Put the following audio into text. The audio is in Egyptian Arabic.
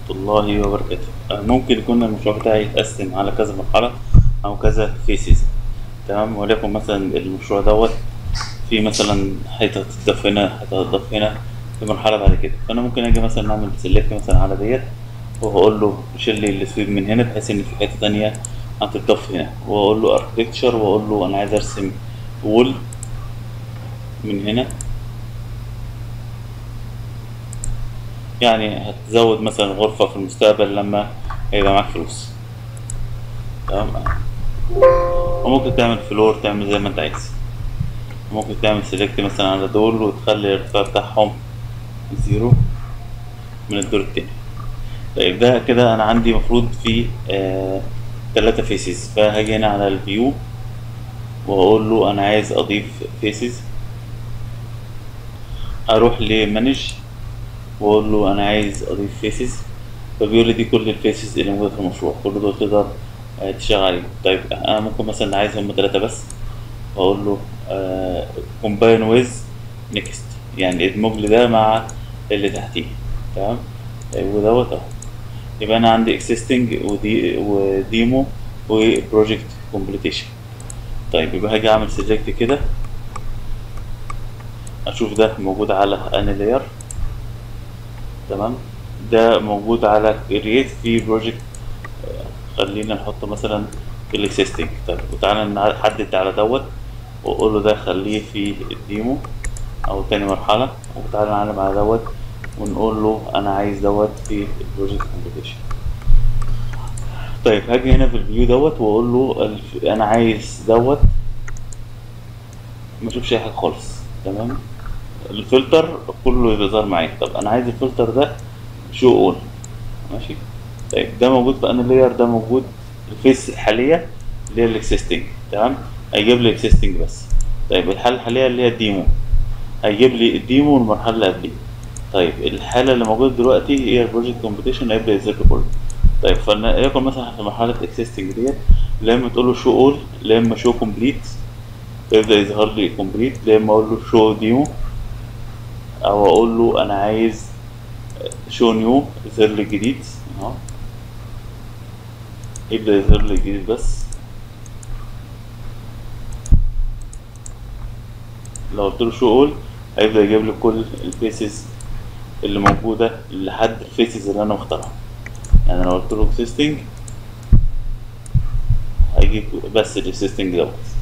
الله وبركاته آه، ممكن يكون المشروع بتاعي يتقسم على كذا مرحلة أو كذا فيسز تمام وليكن مثلا المشروع دوت في مثلا حتة هتتضاف هنا حتة هتتضاف هنا في مرحلة بعد كده فأنا ممكن أجي مثلا أعمل سيلكت مثلا على ديت وهقول له شيل لي السويب من هنا بحيث إن في حتة تانية هتتضاف هنا وأقول له اركتكتشر وأقول له أنا عايز أرسم وول من هنا يعني هتزود مثلا غرفة في المستقبل لما هيبقى معاك فلوس تمام وممكن تعمل فلور تعمل زي ما انت عايز ممكن تعمل سيلكت مثلا على دول وتخلي الارتفاع بتاعهم زيرو من الدور التاني طيب ده كده انا عندي مفروض في آه تلاتة فيسز فهاجي هنا على الفيو واقول له انا عايز اضيف فيسز اروح لمانج واقول له انا عايز اضيف فيسز فبيقول لي دي كل الفيسز اللي موجوده في المشروع كل دول تقدر آه، تشتغل عليهم طيب انا ممكن مثلا عايز هم ثلاثه بس واقول له كومباين ويز نيكست يعني ادمج لي ده مع اللي تحتيه تمام طيب ودوت اهو يبقى انا عندي اكسيستنج ودي وديمو وبروجكت كومبليتيشن طيب يبقى هاجي اعمل سيلكت كده اشوف ده موجود على اني لاير تمام ده موجود على كرييت في بروجكت خلينا نحط مثلا في الاكسيستنج طيب وتعالى نحدد على دوت واقول له ده خليه في الديمو او تاني مرحله وتعالى نعلم على دوت ونقول له انا عايز دوت في البروجكت كومبليتيشن طيب هاجي هنا في الفيو دوت واقول له الف... انا عايز دوت ما اشوفش اي حاجه خالص تمام الفلتر كله بيظهر معايا طب انا عايز الفلتر ده شو اول ماشي طيب ده موجود في ان لاير ده موجود الفيس الحاليه اللي هي الاكسيستنج تمام هيجيب لي اكسيستنج بس طيب الحاله الحاليه اللي هي الديمو هيجيب لي الديمو والمرحله اللي قبليه طيب الحاله اللي موجوده دلوقتي هي البروجكت كومبيتيشن هيبدا يظهر لي كله طيب فليكن مثلا في مرحله اكسيستنج ديت لا اما تقول له شو اول لا اما شو كومبليت فيبدا يظهر لي كومبليت لا اما اقول له شو ديمو او اقول له انا عايز شو نيو يظهر لي جديد اهو يبدا يظهر لي جديد بس لو قلت له شو اول هيبدا يجيب لي كل الفيسز اللي موجوده لحد الفيسز اللي انا مختارها يعني لو قلت له اكسيستنج هيجيب بس الاكسيستنج دوت